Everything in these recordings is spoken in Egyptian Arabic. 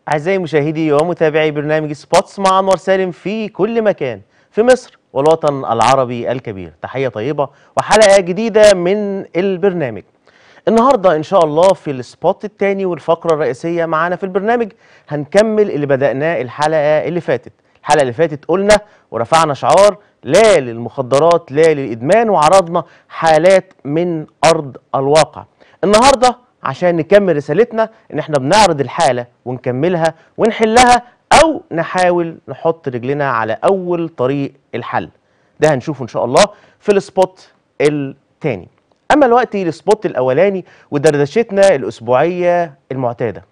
أعزائي مشاهدي ومتابعي برنامج سبوتس مع أنور سالم في كل مكان في مصر والوطن العربي الكبير تحية طيبة وحلقة جديدة من البرنامج النهاردة إن شاء الله في السبوت الثاني والفقرة الرئيسية معانا في البرنامج هنكمل اللي بدأناه الحلقة اللي فاتت الحلقة اللي فاتت قلنا ورفعنا شعار لا للمخدرات لا للإدمان وعرضنا حالات من أرض الواقع النهارده عشان نكمل رسالتنا ان احنا بنعرض الحاله ونكملها ونحلها او نحاول نحط رجلنا على اول طريق الحل ده هنشوفه ان شاء الله في السبوت الثاني اما الوقت السبوت الاولاني ودردشتنا الاسبوعيه المعتاده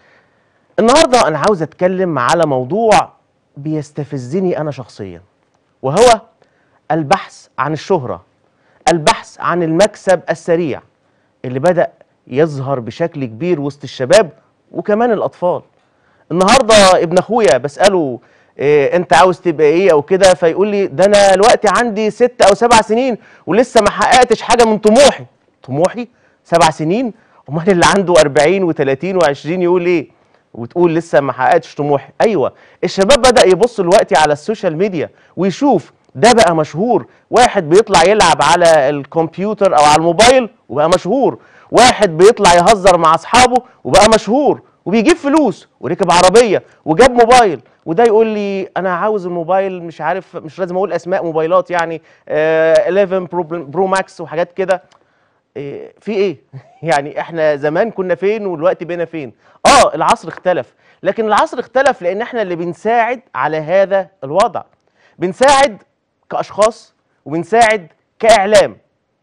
النهارده انا عاوز اتكلم على موضوع بيستفزني انا شخصيا وهو البحث عن الشهره البحث عن المكسب السريع اللي بدأ يظهر بشكل كبير وسط الشباب وكمان الأطفال النهاردة ابن أخويا بسأله إيه أنت عاوز تبقى إيه أو كده فيقول لي ده أنا الوقت عندي ست أو سبع سنين ولسه ما حققتش حاجة من طموحي طموحي سبع سنين أمال اللي عنده 40 و30 و20 يقول إيه وتقول لسه ما حققتش طموحي ايوه الشباب بدا يبص دلوقتي على السوشيال ميديا ويشوف ده بقى مشهور واحد بيطلع يلعب على الكمبيوتر او على الموبايل وبقى مشهور واحد بيطلع يهزر مع اصحابه وبقى مشهور وبيجيب فلوس وركب عربيه وجاب موبايل وده يقول لي انا عاوز الموبايل مش عارف مش لازم اقول اسماء موبايلات يعني آه 11 برو, برو ماكس وحاجات كده إيه في ايه يعني احنا زمان كنا فين والوقت بينا فين اه العصر اختلف لكن العصر اختلف لان احنا اللي بنساعد على هذا الوضع بنساعد كاشخاص وبنساعد كاعلام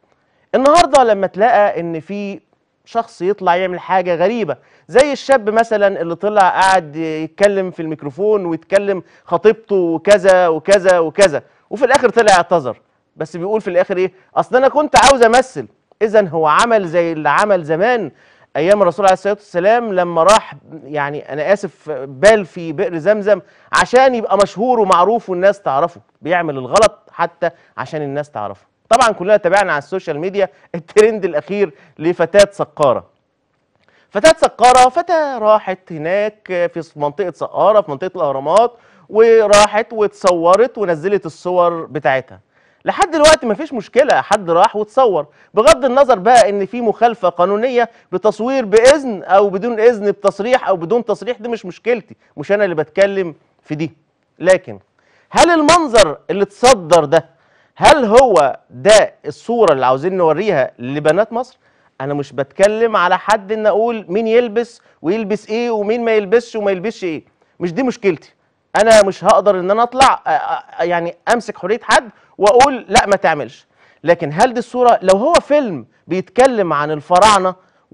النهارده لما تلاقى ان في شخص يطلع يعمل حاجه غريبه زي الشاب مثلا اللي طلع قاعد يتكلم في الميكروفون ويتكلم خطيبته وكذا وكذا وكذا وفي الاخر طلع اعتذر بس بيقول في الاخر ايه اصل انا كنت عاوز امثل اذا هو عمل زي اللي عمل زمان ايام الرسول عليه الصلاه والسلام لما راح يعني انا اسف بال في بئر زمزم عشان يبقى مشهور ومعروف والناس تعرفه بيعمل الغلط حتى عشان الناس تعرفه طبعا كلنا تابعنا على السوشيال ميديا الترند الاخير لفتاه سقاره فتاه سقاره فتاه راحت هناك في منطقه سقاره في منطقه الاهرامات وراحت واتصورت ونزلت الصور بتاعتها لحد دلوقتي مفيش مشكله حد راح وتصور بغض النظر بقى ان في مخالفه قانونيه بتصوير باذن او بدون اذن بتصريح او بدون تصريح دي مش مشكلتي مش انا اللي بتكلم في دي لكن هل المنظر اللي اتصدر ده هل هو ده الصوره اللي عاوزين نوريها لبنات مصر انا مش بتكلم على حد ان اقول مين يلبس ويلبس ايه ومين ما يلبسش وما يلبسش ايه مش دي مشكلتي انا مش هقدر ان انا اطلع يعني امسك حريه حد واقول لا ما تعملش لكن هل دي الصوره لو هو فيلم بيتكلم عن الفراعنه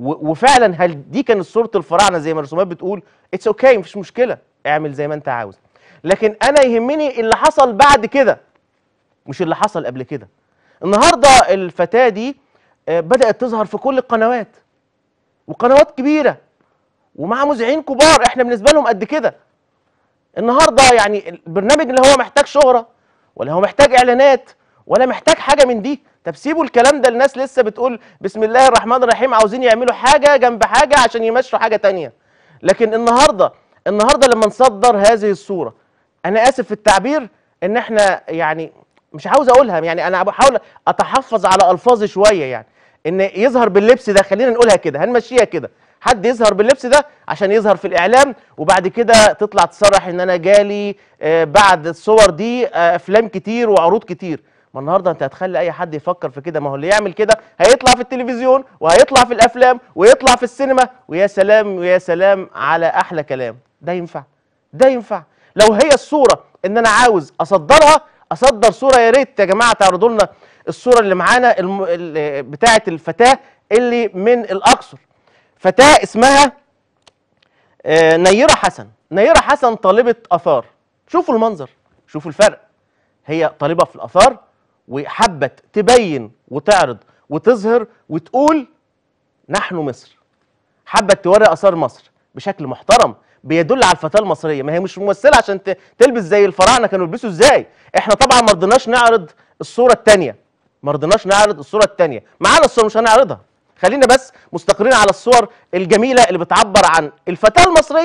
وفعلا هل دي كانت صوره الفراعنه زي ما الرسومات بتقول اتس اوكي okay مفيش مشكله اعمل زي ما انت عاوز لكن انا يهمني اللي حصل بعد كده مش اللي حصل قبل كده النهارده الفتاه دي بدات تظهر في كل القنوات وقنوات كبيره ومع مذيعين كبار احنا بالنسبه لهم قد كده النهارده يعني البرنامج اللي هو محتاج شهره ولا هو محتاج اعلانات ولا محتاج حاجه من دي طب سيبوا الكلام ده الناس لسه بتقول بسم الله الرحمن الرحيم عاوزين يعملوا حاجه جنب حاجه عشان يمشوا حاجه تانية لكن النهارده النهارده لما نصدر هذه الصوره انا اسف في التعبير ان احنا يعني مش عاوز اقولها يعني انا بحاول اتحفظ على الفاظي شويه يعني ان يظهر باللبس ده خلينا نقولها كده هنمشيها كده حد يظهر باللبس ده عشان يظهر في الاعلام وبعد كده تطلع تصرح ان انا جالي بعد الصور دي افلام كتير وعروض كتير ما النهارده انت هتخلي اي حد يفكر في كده ما هو اللي يعمل كده هيطلع في التلفزيون وهيطلع في الافلام ويطلع في السينما ويا سلام ويا سلام على احلى كلام ده ينفع ده ينفع لو هي الصوره ان انا عاوز اصدرها اصدر صوره يا ريت يا جماعه تعرضوا لنا الصوره اللي معانا الم... بتاعه الفتاه اللي من الاقصر فتاة اسمها نيرة حسن نيرة حسن طالبة آثار شوفوا المنظر شوفوا الفرق هي طالبة في الآثار وحبت تبين وتعرض وتظهر وتقول نحن مصر حبت توري آثار مصر بشكل محترم بيدل على الفتاة المصرية ما هي مش ممثلة عشان تلبس زي الفراعنة كانوا يلبسوا ازاي احنا طبعا ما رضيناش نعرض الصورة الثانية ما رضيناش نعرض الصورة الثانية معانا الصورة مش هنعرضها خلينا بس مستقرين على الصور الجميله اللي بتعبر عن الفتاه المصريه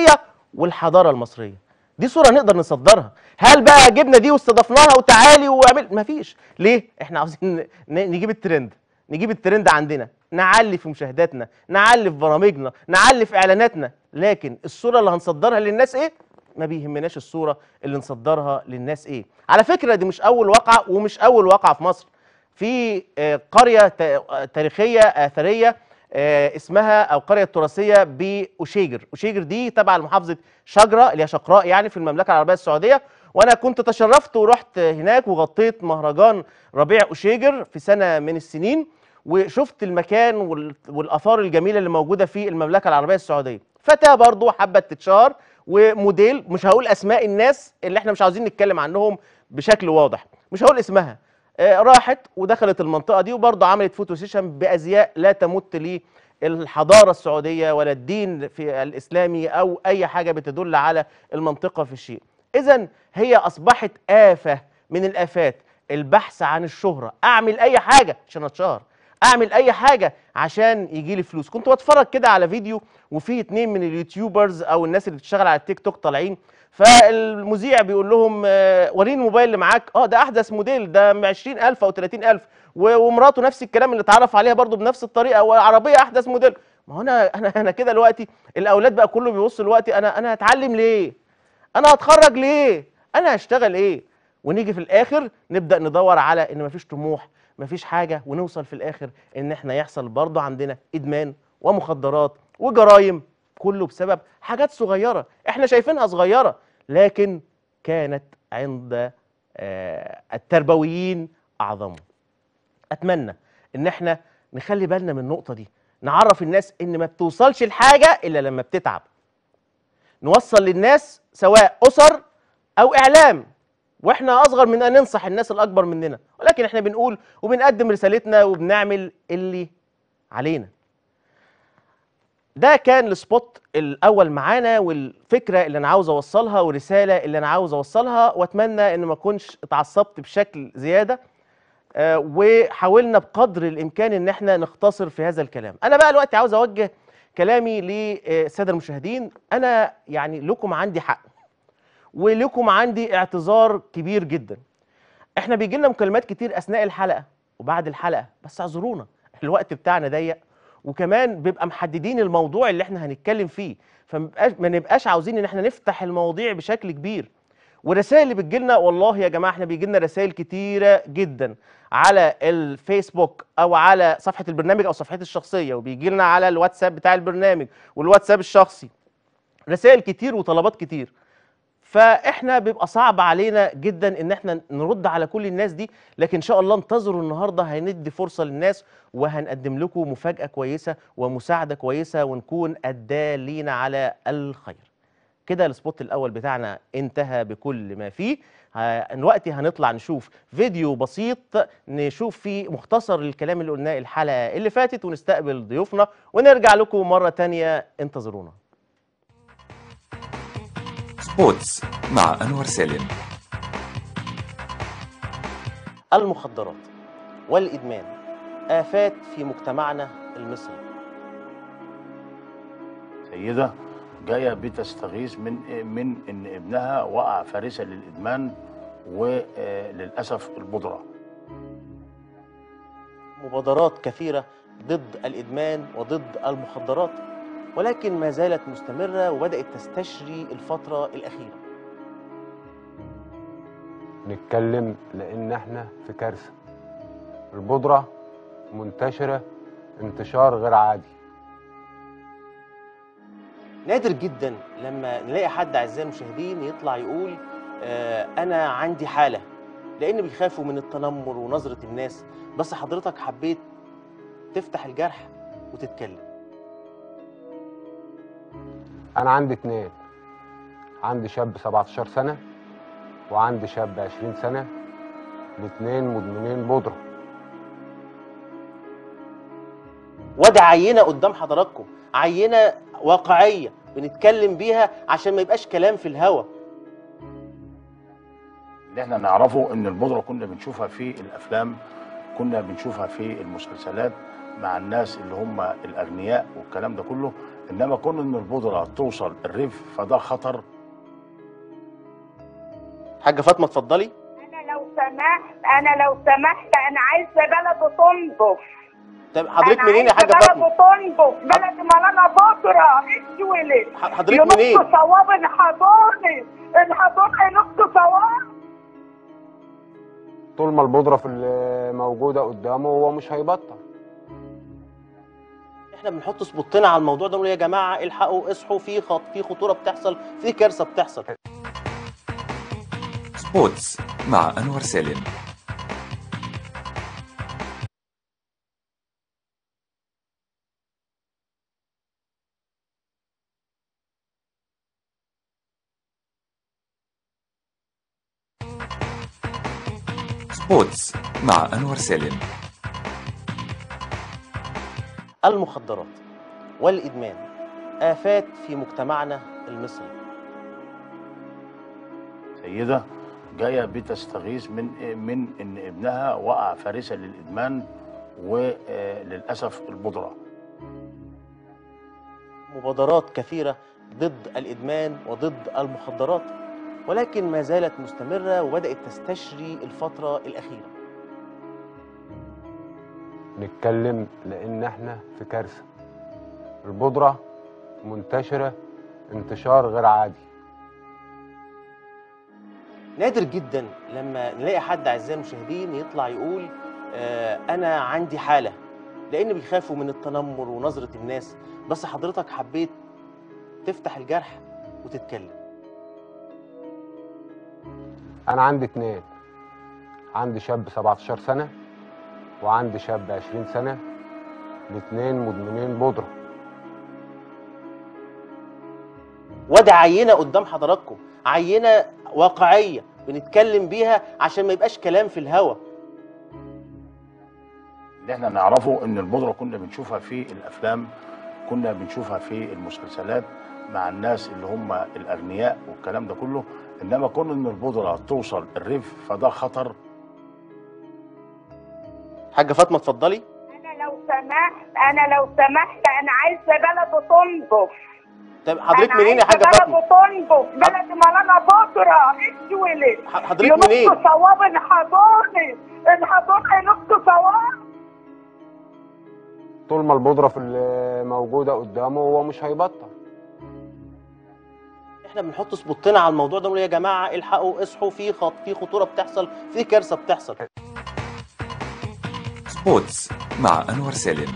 والحضاره المصريه دي صوره نقدر نصدرها هل بقى جبنا دي واستضفناها وتعالي وعمل مفيش ليه احنا عاوزين ن- ن- نجيب الترند نجيب الترند عندنا نعلي في مشاهداتنا نعلي في برامجنا نعلي في اعلاناتنا لكن الصوره اللي هنصدرها للناس ايه ما بيهمناش الصوره اللي نصدرها للناس ايه على فكره دي مش اول واقعه ومش اول واقعه في مصر في آه، قريه تا- تاريخيه اثريه آه، اسمها او قريه تراثيه بأشيجر أشيجر دي تبع لمحافظه شجره اللي هي شقراء يعني في المملكه العربيه السعوديه وانا كنت تشرفت ورحت هناك وغطيت مهرجان ربيع أشيجر في سنه من السنين وشفت المكان وال- والاثار الجميله اللي موجوده في المملكه العربيه السعوديه فتاه برضو حبت تتشهر وموديل مش هقول اسماء الناس اللي احنا مش عاوزين نتكلم عنهم بشكل واضح مش هقول اسمها آه، راحت ودخلت المنطقه دي وبرضه عملت فوتو سيشن بازياء لا تمت للحضاره السعوديه ولا الدين في الاسلامي او اي حاجه بتدل على المنطقه في الشيء اذا هي اصبحت افه من الافات البحث عن الشهره اعمل اي حاجه عشان اتشهر اعمل اي حاجه عشان يجي لي فلوس كنت بتفرج كده على فيديو وفي اتنين من اليوتيوبرز او الناس اللي بتشتغل على التيك توك طالعين فالمذيع بيقول لهم آه، وريني الموبايل اللي معاك اه ده احدث موديل ده ب 20000 او 30000 و- ومراته نفس الكلام اللي اتعرف عليها برضو بنفس الطريقه وعربيه احدث موديل ما هو انا انا انا كده دلوقتي الاولاد بقى كله بيبص دلوقتي انا انا هتعلم ليه انا هتخرج ليه انا هشتغل ايه ونيجي في الاخر نبدا ندور على ان مفيش طموح مفيش حاجه ونوصل في الاخر ان احنا يحصل برضه عندنا ادمان ومخدرات وجرايم كله بسبب حاجات صغيره احنا شايفينها صغيره لكن كانت عند آه، التربويين اعظم اتمنى ان احنا نخلي بالنا من النقطه دي نعرف الناس ان ما بتوصلش الحاجه الا لما بتتعب نوصل للناس سواء اسر او اعلام واحنا اصغر من ان ننصح الناس الاكبر مننا ولكن احنا بنقول وبنقدم رسالتنا وبنعمل اللي علينا ده كان السبوت الاول معانا والفكره اللي انا عاوز اوصلها والرساله اللي انا عاوز اوصلها واتمنى ان ما اكونش اتعصبت بشكل زياده آه، وحاولنا بقدر الامكان ان احنا نختصر في هذا الكلام انا بقى دلوقتي عاوز اوجه كلامي للساده المشاهدين انا يعني لكم عندي حق ولكم عندي اعتذار كبير جدا احنا بيجي لنا مكالمات كتير اثناء الحلقه وبعد الحلقه بس اعذرونا الوقت بتاعنا ضيق وكمان بيبقى محددين الموضوع اللي احنا هنتكلم فيه فما ما نبقاش عاوزين ان احنا نفتح المواضيع بشكل كبير والرسائل اللي بتجيلنا والله يا جماعه احنا بيجي لنا رسائل كتيره جدا على الفيسبوك او على صفحه البرنامج او صفحتي الشخصيه وبيجي لنا على الواتساب بتاع البرنامج والواتساب الشخصي رسائل كتير وطلبات كتير فاحنا بيبقى صعب علينا جدا ان احنا نرد على كل الناس دي لكن ان شاء الله انتظروا النهارده هندي فرصه للناس وهنقدم لكم مفاجاه كويسه ومساعده كويسه ونكون الدالين على الخير كده السبوت الاول بتاعنا انتهى بكل ما فيه ه- دلوقتي هنطلع نشوف فيديو بسيط نشوف فيه مختصر الكلام اللي قلناه الحلقه اللي فاتت ونستقبل ضيوفنا ونرجع لكم مره تانية انتظرونا سبوتس مع أنور سالم المخدرات والإدمان آفات في مجتمعنا المصري سيدة جاية بتستغيث من من إن ابنها وقع فارسة للإدمان وللأسف البودرة مبادرات كثيرة ضد الإدمان وضد المخدرات ولكن ما زالت مستمرة وبدأت تستشري الفترة الأخيرة نتكلم لان احنا في كارثه البودره منتشره انتشار غير عادي نادر جدا لما نلاقي حد أعزائي المشاهدين يطلع يقول آه أنا عندي حالة لأن بيخافوا من التنمر ونظرة الناس بس حضرتك حبيت تفتح الجرح وتتكلم انا عندي اتنين عندي شاب 17 سنه وعندي شاب 20 سنه الاتنين مدمنين بودره وادي عينه قدام حضراتكم عينه واقعيه بنتكلم بيها عشان ما يبقاش كلام في الهوا اللي احنا نعرفه إن البودرة كنا بنشوفها في الأفلام كنا بنشوفها في المسلسلات مع الناس اللي هم الأغنياء والكلام ده كله انما كون ان البودره توصل الريف فده خطر حاجه فاطمه اتفضلي انا لو سمحت انا لو سمحت انا عايزه بلد تنضف طب حضرتك أنا منين يا عايزة حاجه فاطمه بلد تنضف بلد ملانه بودره اتولد ح- حضرتك منين ينط صواب الحضانه الحضانه ينط صواب طول ما البودره في ال- موجوده قدامه هو مش هيبطل احنا بنحط سبوتنا على الموضوع ده ونقول يا جماعه الحقوا اصحوا في خط في خطوره بتحصل في كارثه بتحصل سبوتس مع أنور سالم سبوتس مع أنور سالم المخدرات والادمان افات في مجتمعنا المصري سيده جايه بتستغيث من من ان ابنها وقع فارسه للادمان وللاسف البودره مبادرات كثيره ضد الادمان وضد المخدرات ولكن ما زالت مستمره وبدات تستشري الفتره الاخيره نتكلم لان احنا في كارثه البودره منتشره انتشار غير عادي نادر جدا لما نلاقي حد اعزائي المشاهدين يطلع يقول آه انا عندي حاله لان بيخافوا من التنمر ونظره الناس بس حضرتك حبيت تفتح الجرح وتتكلم انا عندي اتنين عندي شاب 17 سنه وعندي شاب 20 سنه الاتنين مدمنين بودره وده عينه قدام حضراتكم عينه واقعيه بنتكلم بيها عشان ما يبقاش كلام في الهوا اللي احنا نعرفه ان البودره كنا بنشوفها في الافلام كنا بنشوفها في المسلسلات مع الناس اللي هم الاغنياء والكلام ده كله انما كون ان البودره توصل الريف فده خطر حاجه فاطمه اتفضلي انا لو سمحت انا لو سمحت انا عايزه بلد تنضف طب حضرتك أنا منين يا عايزة حاجه فاطمه بلد تنضف بلد ملانه بودره اتولد ح- حضرتك منين ينط صواب الحضانه الحضانه ينط صواب طول ما البودره في ال- موجوده قدامه هو مش هيبطل احنا بنحط سبوتنا على الموضوع ده ونقول يا جماعه الحقوا اصحوا في خط في خطوره بتحصل في كارثه بتحصل سبوتس مع أنور سالم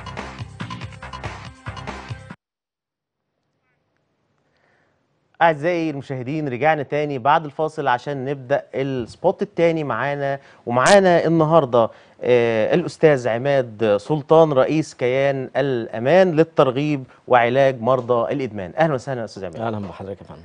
أعزائي المشاهدين رجعنا تاني بعد الفاصل عشان نبدأ السبوت التاني معانا ومعانا النهاردة آه الأستاذ عماد سلطان رئيس كيان الأمان للترغيب وعلاج مرضى الإدمان أهلا وسهلا يا أستاذ عماد اهلا بحضرتك يا فندم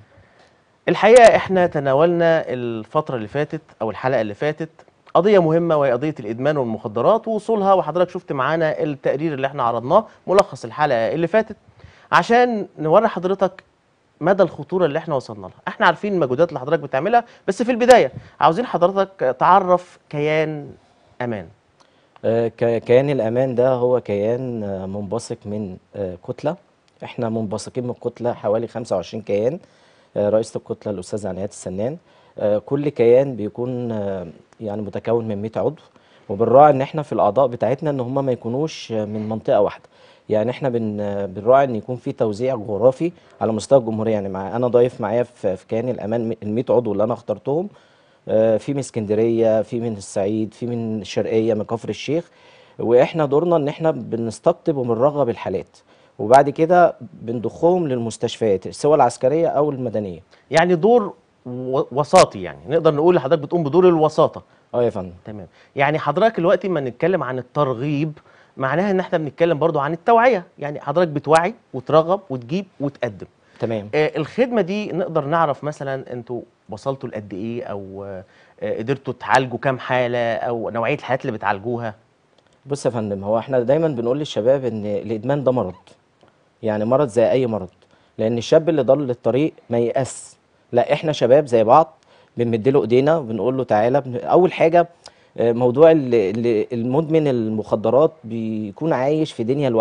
الحقيقة احنا تناولنا الفترة اللي فاتت أو الحلقة اللي فاتت قضية مهمة وهي قضية الإدمان والمخدرات ووصولها وحضرتك شفت معانا التقرير اللي احنا عرضناه ملخص الحلقة اللي فاتت عشان نوري حضرتك مدى الخطورة اللي احنا وصلنا لها احنا عارفين المجهودات اللي حضرتك بتعملها بس في البداية عاوزين حضرتك تعرف كيان أمان آه، ك- كيان الامان ده هو كيان آه، منبثق من آه، كتله احنا منبثقين من الكتله حوالي 25 كيان آه، رئيسة الكتله الاستاذه عنايات السنان آه، كل كيان بيكون آه، يعني متكون من 100 عضو وبنراعي ان احنا في الاعضاء بتاعتنا ان هم ما يكونوش آه، من منطقه واحده يعني احنا بن آه، بنراعي ان يكون في توزيع جغرافي على مستوى الجمهوريه يعني مع انا ضايف معايا في في كيان الامان ال 100 عضو اللي انا اخترتهم آه، في من اسكندريه في من الصعيد في من الشرقيه من كفر الشيخ واحنا دورنا ان احنا بنستقطب وبنرغب الحالات وبعد كده بنضخهم للمستشفيات سواء العسكريه او المدنيه يعني دور و- وساطي يعني نقدر نقول حضرتك بتقوم بدور الوساطة اه يا فندم تمام يعني حضرتك دلوقتي ما نتكلم عن الترغيب معناها ان احنا بنتكلم برضو عن التوعية يعني حضرتك بتوعي وترغب وتجيب وتقدم تمام آه الخدمة دي نقدر نعرف مثلا انتوا وصلتوا لقد ايه او آه قدرتوا تعالجوا كام حالة او نوعية الحالات اللي بتعالجوها بص يا فندم هو احنا دايما بنقول للشباب ان الادمان ده مرض يعني مرض زي اي مرض لان الشاب اللي ضل الطريق ما ييأس لا احنا شباب زي بعض بنمد له ايدينا بنقول له تعالى بن... اول حاجه آه، موضوع ال- ال- المدمن المخدرات بيكون عايش في دنيا لوحده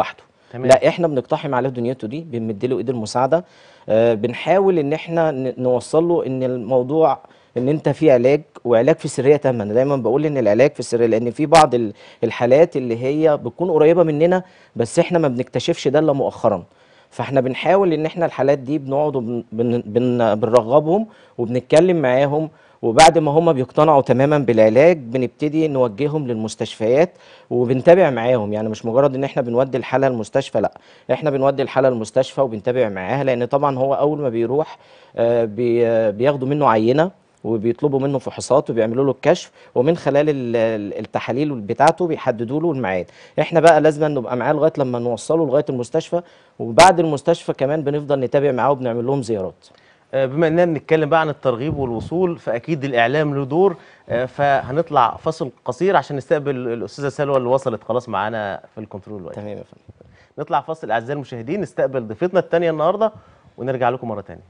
تمام. لا احنا بنقتحم عليه دنيته دي بنمد له ايد المساعده آه، بنحاول ان احنا ن- نوصل له ان الموضوع ان انت في علاج وعلاج في سريه تامه انا دايما بقول ان العلاج في سريه لان في بعض ال- الحالات اللي هي بتكون قريبه مننا بس احنا ما بنكتشفش ده الا مؤخرا فاحنا بنحاول ان احنا الحالات دي بنقعد وبن- بن- بن- بنرغبهم وبنتكلم معاهم وبعد ما هم بيقتنعوا تماما بالعلاج بنبتدي نوجههم للمستشفيات وبنتابع معاهم يعني مش مجرد ان احنا بنودي الحاله المستشفى لا احنا بنودي الحاله المستشفى وبنتابع معاها لان طبعا هو اول ما بيروح آه، بي- آه، بياخدوا منه عينه وبيطلبوا منه فحوصات وبيعملوا له الكشف ومن خلال ال- ال- التحاليل بتاعته بيحددوا له الميعاد احنا بقى لازم نبقى معاه لغايه لما نوصله لغايه المستشفى وبعد المستشفى كمان بنفضل نتابع معاه وبنعمل لهم زيارات آه، بما اننا بنتكلم بقى عن الترغيب والوصول فاكيد الاعلام له دور آه، فهنطلع فاصل قصير عشان نستقبل الاستاذه سلوى اللي وصلت خلاص معانا في الكنترول دلوقتي تمام يا فندم نطلع فاصل اعزائي المشاهدين نستقبل ضيفتنا الثانيه النهارده ونرجع لكم مره ثانيه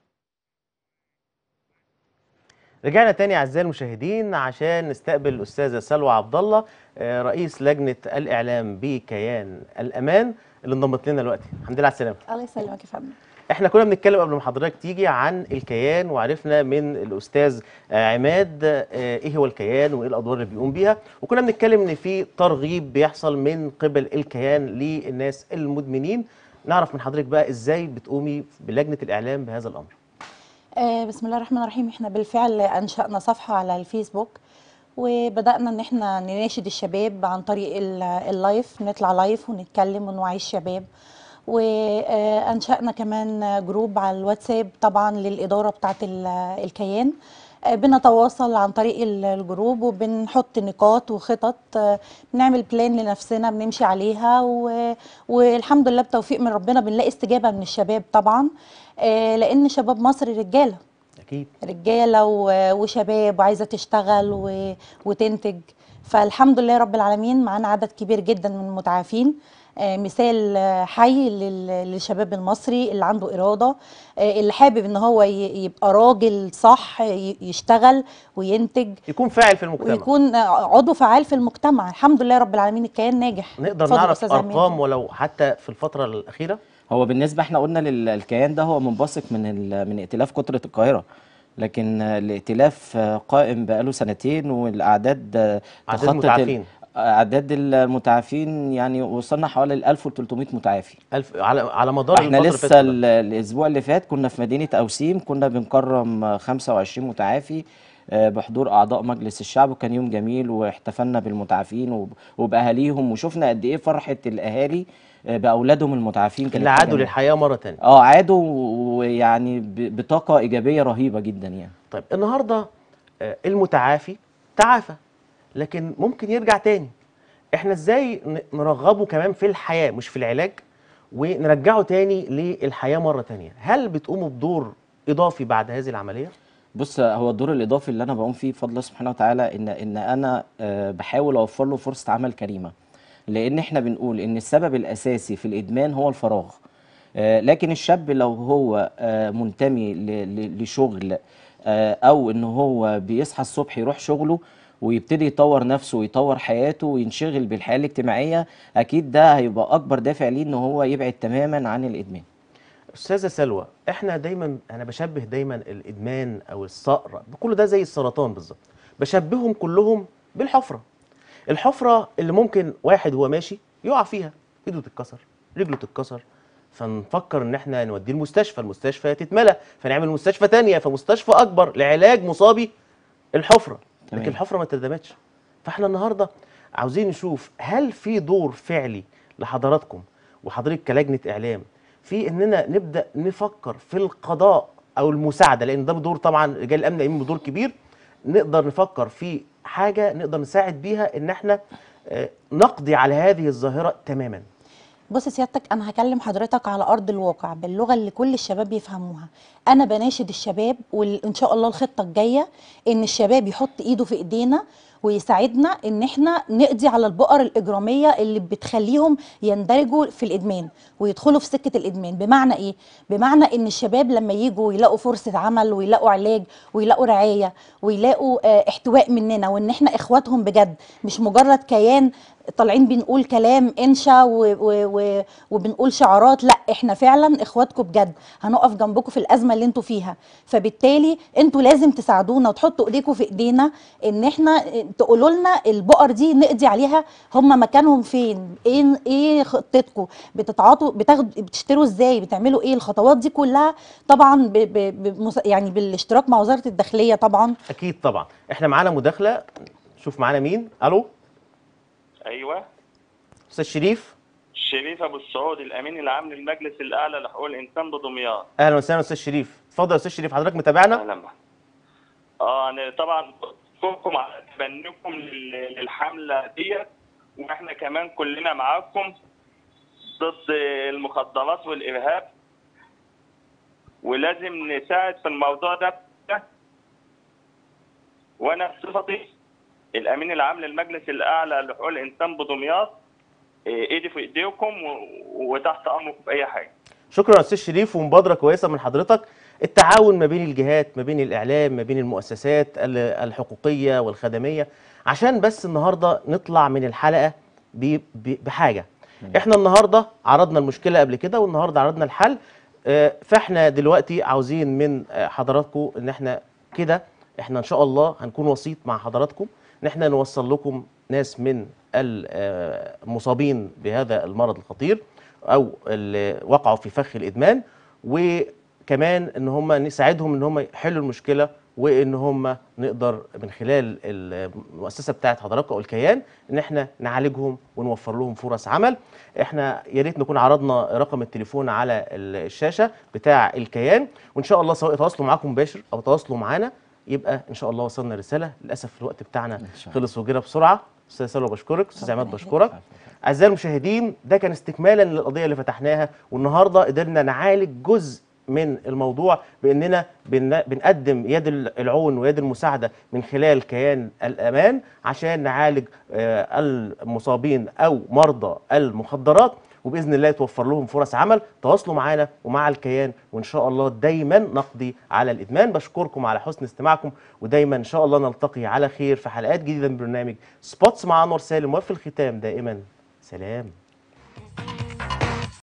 رجعنا تاني اعزائي المشاهدين عشان نستقبل الاستاذه سلوى عبد الله آه، رئيس لجنه الاعلام بكيان الامان اللي انضمت لنا دلوقتي الحمد لله على السلامه الله يسلمك يا فندم احنا كنا بنتكلم قبل ما حضرتك تيجي عن الكيان وعرفنا من الاستاذ آه، عماد آه، ايه هو الكيان وايه الادوار اللي بيقوم بيها وكنا بنتكلم ان في ترغيب بيحصل من قبل الكيان للناس المدمنين نعرف من حضرتك بقى ازاي بتقومي بلجنه الاعلام بهذا الامر آه بسم الله الرحمن الرحيم احنا بالفعل انشأنا صفحة على الفيسبوك وبدأنا ان احنا نناشد الشباب عن طريق ال- اللايف نطلع لايف ونتكلم ونوعي الشباب وانشأنا كمان جروب على الواتساب طبعا للإدارة بتاعة ال- الكيان آه، بنتواصل عن طريق ال- الجروب وبنحط نقاط وخطط آه، بنعمل بلان لنفسنا بنمشي عليها و... والحمد لله بتوفيق من ربنا بنلاقي استجابة من الشباب طبعا آه، لأن شباب مصر رجالة اكيد رجاله و- وشباب وعايزه تشتغل و- وتنتج فالحمد لله رب العالمين معانا عدد كبير جدا من المتعافين آه، مثال آه، حي لل- للشباب المصري اللي عنده اراده آه، اللي حابب ان هو ي- يبقى راجل صح ي- يشتغل وينتج يكون فاعل في المجتمع ويكون آه، عضو فعال في المجتمع الحمد لله رب العالمين الكيان ناجح نقدر اتفضل نعرف أستاذ عماد. ارقام ولو حتى في الفتره الاخيره هو بالنسبه احنا قلنا للكيان ده هو منبثق من ال- من ائتلاف قطره القاهره لكن آه، الائتلاف آه، قائم بقاله سنتين والاعداد آه، أعداد تخطت ال- المتعافين. اعداد المتعافين يعني وصلنا حوالي ال 1300 متعافي ألف على على مدار احنا الفترة اللي لسه فاتت ال- الاسبوع اللي فات كنا في مدينه اوسيم كنا بنكرم آه، 25 متعافي آه، بحضور اعضاء مجلس الشعب وكان يوم جميل واحتفلنا بالمتعافين وب- وباهاليهم وشفنا قد ايه فرحه الاهالي آه، باولادهم المتعافين كانت اللي حاجة عادوا جميلة. للحياه مره ثانيه اه عادوا ويعني ب- بطاقه ايجابيه رهيبه جدا يعني طيب النهارده آه، المتعافي تعافى لكن ممكن يرجع تاني احنا ازاي ن- نرغبه كمان في الحياه مش في العلاج ونرجعه تاني للحياه مره تانيه هل بتقوموا بدور اضافي بعد هذه العمليه بص هو الدور الاضافي اللي انا بقوم فيه بفضل الله سبحانه وتعالى ان ان انا آه، بحاول اوفر له فرصه عمل كريمه لان احنا بنقول ان السبب الاساسي في الادمان هو الفراغ آه، لكن الشاب لو هو آه، منتمي ل- ل- لشغل آه، او ان هو بيصحى الصبح يروح شغله ويبتدي يطور نفسه ويطور حياته وينشغل بالحياه الاجتماعيه اكيد ده هيبقى اكبر دافع ليه ان هو يبعد تماما عن الادمان استاذه سلوى احنا دايما انا بشبه دايما الادمان او الصقر كل ده زي السرطان بالظبط بشبههم كلهم بالحفره الحفره اللي ممكن واحد وهو ماشي يقع فيها ايده تتكسر رجله تتكسر فنفكر ان احنا نوديه المستشفى المستشفى تتملى فنعمل مستشفى تانية فمستشفى اكبر لعلاج مصابي الحفره لكن تمام. الحفره ما اتردمتش فاحنا النهارده عاوزين نشوف هل في دور فعلي لحضراتكم وحضرتك كلجنه اعلام في اننا نبدا نفكر في القضاء او المساعده لان ده بدور طبعا رجال الامن قايمين بدور كبير نقدر نفكر في حاجه نقدر نساعد بيها ان احنا آه، نقضي على هذه الظاهره تماما بص سيادتك انا هكلم حضرتك على ارض الواقع باللغه اللي كل الشباب يفهموها انا بناشد الشباب وان شاء الله الخطه الجايه ان الشباب يحط ايده في ايدينا ويساعدنا ان احنا نقضي على البؤر الاجراميه اللي بتخليهم يندرجوا في الادمان ويدخلوا في سكه الادمان بمعنى ايه بمعنى ان الشباب لما يجوا يلاقوا فرصه عمل ويلاقوا علاج ويلاقوا رعايه ويلاقوا آه، احتواء مننا وان احنا اخواتهم بجد مش مجرد كيان طالعين بنقول كلام انشا و و و وبنقول شعارات لا احنا فعلا اخواتكم بجد هنقف جنبكم في الازمه اللي انتوا فيها فبالتالي انتوا لازم تساعدونا وتحطوا ايديكم في ايدينا ان احنا تقولوا لنا البؤر دي نقضي عليها هم مكانهم فين ايه ايه خطتكم بتتعاطوا بتاخد بتشتروا ازاي بتعملوا ايه الخطوات دي كلها طبعا ب ب بمس- يعني بالاشتراك مع وزاره الداخليه طبعا اكيد طبعا احنا معانا مداخله شوف معانا مين الو ايوه استاذ شريف شريف ابو السعود الامين العام للمجلس الاعلى لحقوق الانسان بدمياط اهلا وسهلا استاذ شريف اتفضل يا استاذ شريف حضرتك متابعنا اهلا بك. اه انا طبعا بشكركم على تبنيكم لل- للحمله ديت واحنا كمان كلنا معاكم ضد المخدرات والارهاب ولازم نساعد في الموضوع ده وانا بصفتي الامين العام للمجلس الاعلى لحقوق الانسان بدمياط إيه، ايدي في ايديكم و- وتحت امركم في اي حاجه شكرا يا استاذ شريف ومبادره كويسه من حضرتك التعاون ما بين الجهات ما بين الاعلام ما بين المؤسسات ال- الحقوقيه والخدميه عشان بس النهارده نطلع من الحلقه ب- ب- بحاجه احنا النهارده عرضنا المشكله قبل كده والنهارده عرضنا الحل آه، فاحنا دلوقتي عاوزين من آه، حضراتكم ان احنا كده احنا ان شاء الله هنكون وسيط مع حضراتكم ان احنا نوصل لكم ناس من المصابين بهذا المرض الخطير او اللي وقعوا في فخ الادمان وكمان ان هم نساعدهم ان هم يحلوا المشكله وان هم نقدر من خلال المؤسسه بتاعت حضراتكم او الكيان ان احنا نعالجهم ونوفر لهم فرص عمل احنا يا ريت نكون عرضنا رقم التليفون على الشاشه بتاع الكيان وان شاء الله سواء تواصلوا معاكم مباشر او تواصلوا معانا يبقى ان شاء الله وصلنا رساله للاسف الوقت بتاعنا خلص وجرى بسرعه استاذ سلوى بشكرك استاذ عماد ربنا بشكرك اعزائي المشاهدين ده كان استكمالا للقضيه اللي فتحناها والنهارده قدرنا نعالج جزء من الموضوع باننا بن- بنقدم يد العون ويد المساعده من خلال كيان الامان عشان نعالج آه، المصابين او مرضى المخدرات وباذن الله توفر لهم فرص عمل تواصلوا معانا ومع الكيان وان شاء الله دايما نقضي على الادمان بشكركم على حسن استماعكم ودايما ان شاء الله نلتقي على خير في حلقات جديده من برنامج سبوتس مع انور سالم وفي الختام دائما سلام